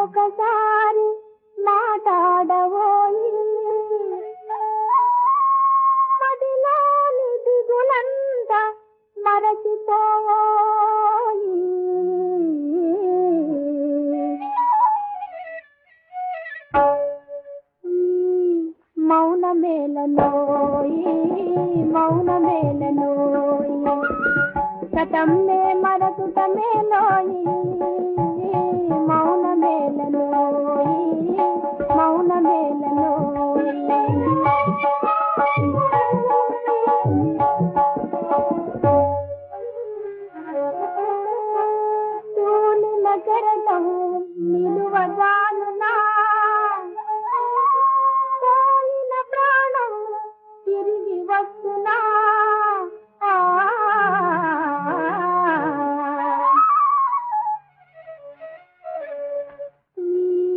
ఒకసారి మాట్లాడవోయి మదిలోని దిగులంత మరచిపోయి మౌనమేలనోయి మౌనమేలనోయి కథమ్మే మరకుటమేలోయి మౌనమేలనోయి మౌనమేలనోయి తూలి నగరలో నిలువగానునా పోయిన ప్రాణం తిరిగి వస్తున్నా ఆ. ఈ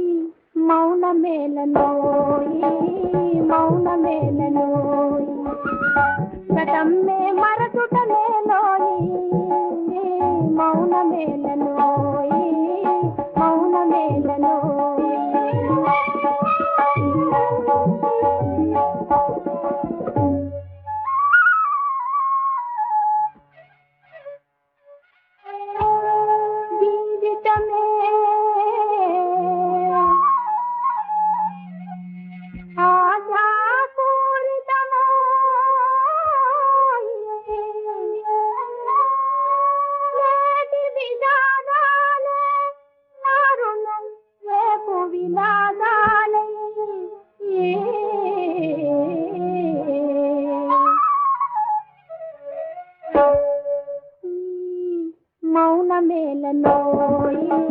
మౌనమేలనోయి మౌనమేలనోయి గతమ్మే మరచుటమేలోయి మౌనమేలనోయి మౌనమేలనోయి జీవితమే ఆశాపూరితమో నేటి విధానాలే దారుణం రేపు వినాదాలే మౌనమేలనోయి